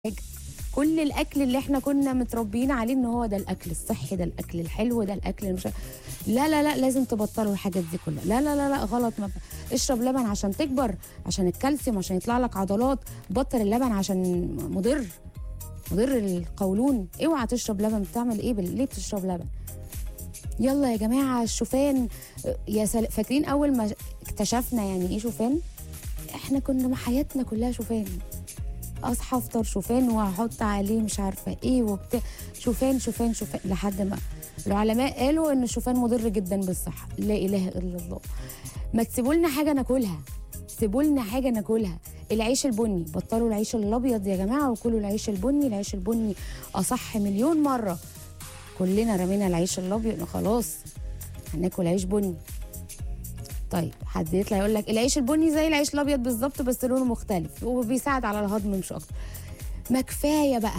حاجة. كل الاكل اللي احنا كنا متربيين عليه ان هو ده الاكل الصحي ده الاكل الحلو ده الاكل اللي مش لا لا لا لازم تبطلوا الحاجات دي كلها لا لا لا لا غلط ما اشرب لبن عشان تكبر عشان الكالسيوم عشان يطلع لك عضلات بطل اللبن عشان مضر مضر القولون اوعى تشرب لبن بتعمل ايه بال- ليه بتشرب لبن يلا يا جماعه الشوفان يا سل... فاكرين اول ما اكتشفنا يعني ايه شوفان احنا كنا مع حياتنا كلها شوفان اصحى افطر شوفان واحط عليه مش عارفه ايه وبتاع شوفان شوفان شوفان لحد ما العلماء قالوا ان الشوفان مضر جدا بالصحه لا اله الا الله ما تسيبوا لنا حاجه ناكلها سيبوا لنا حاجه ناكلها العيش البني بطلوا العيش الابيض يا جماعه وكلوا العيش البني العيش البني اصح مليون مره كلنا رمينا العيش الابيض خلاص هناكل عيش بني طيب حد يطلع يقول لك العيش البني زي العيش الابيض بالظبط بس لونه مختلف وبيساعد على الهضم مش اكتر ما كفايه بقى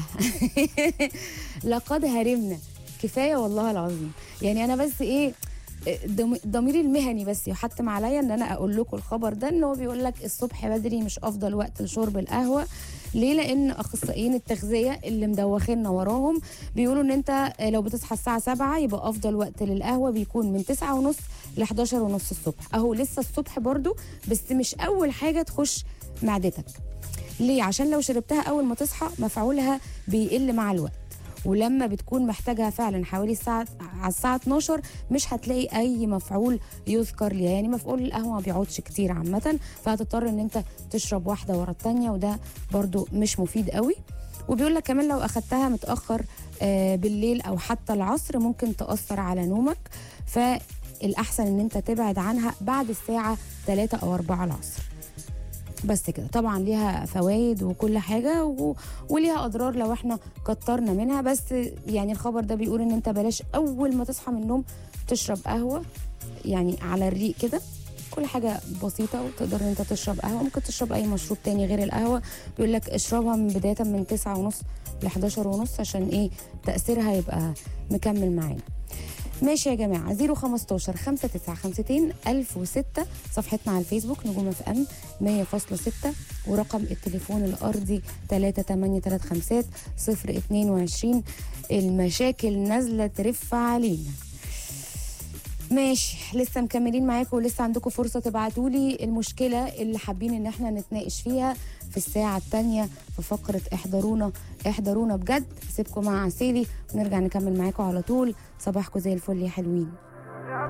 لقد هرمنا كفايه والله العظيم يعني انا بس ايه ضم- ضميري المهني بس يحتم عليا ان انا اقول لكم الخبر ده ان هو بيقول لك الصبح بدري مش افضل وقت لشرب القهوه ليه لان اخصائيين التغذيه اللي مدوخيننا وراهم بيقولوا ان انت لو بتصحى الساعه 7 يبقى افضل وقت للقهوه بيكون من 9 ونص ل 11 ونص الصبح اهو لسه الصبح برضو بس مش اول حاجه تخش معدتك ليه عشان لو شربتها اول ما تصحى مفعولها بيقل مع الوقت ولما بتكون محتاجها فعلا حوالي الساعة على الساعة 12 مش هتلاقي أي مفعول يذكر ليها يعني مفعول القهوة ما بيقعدش كتير عامة فهتضطر إن أنت تشرب واحدة ورا التانية وده برضو مش مفيد قوي وبيقول لك كمان لو أخدتها متأخر آه، بالليل أو حتى العصر ممكن تأثر على نومك فالأحسن إن أنت تبعد عنها بعد الساعة 3 أو 4 العصر بس كده طبعا ليها فوائد وكل حاجه و... وليها اضرار لو احنا كترنا منها بس يعني الخبر ده بيقول ان انت بلاش اول ما تصحى من النوم تشرب قهوه يعني على الريق كده كل حاجه بسيطه وتقدر ان انت تشرب قهوه ممكن تشرب اي مشروب تاني غير القهوه بيقول لك اشربها من بدايه من 9 ونص ل 11 ونص عشان ايه تاثيرها يبقى مكمل معانا ماشي يا جماعة 015 5952 1006 صفحتنا على الفيسبوك نجوم اف ام 100.6 ورقم التليفون الأرضي 3835 022 المشاكل نازلة ترف علينا ماشي لسه مكملين معاكم ولسه عندكم فرصة تبعتوا لي المشكلة اللي حابين ان احنا نتناقش فيها في الساعة الثانية في فقرة احضرونا احضرونا بجد سيبكم مع عسيلي ونرجع نكمل معاكم على طول صباحكم زي الفل يا حلوين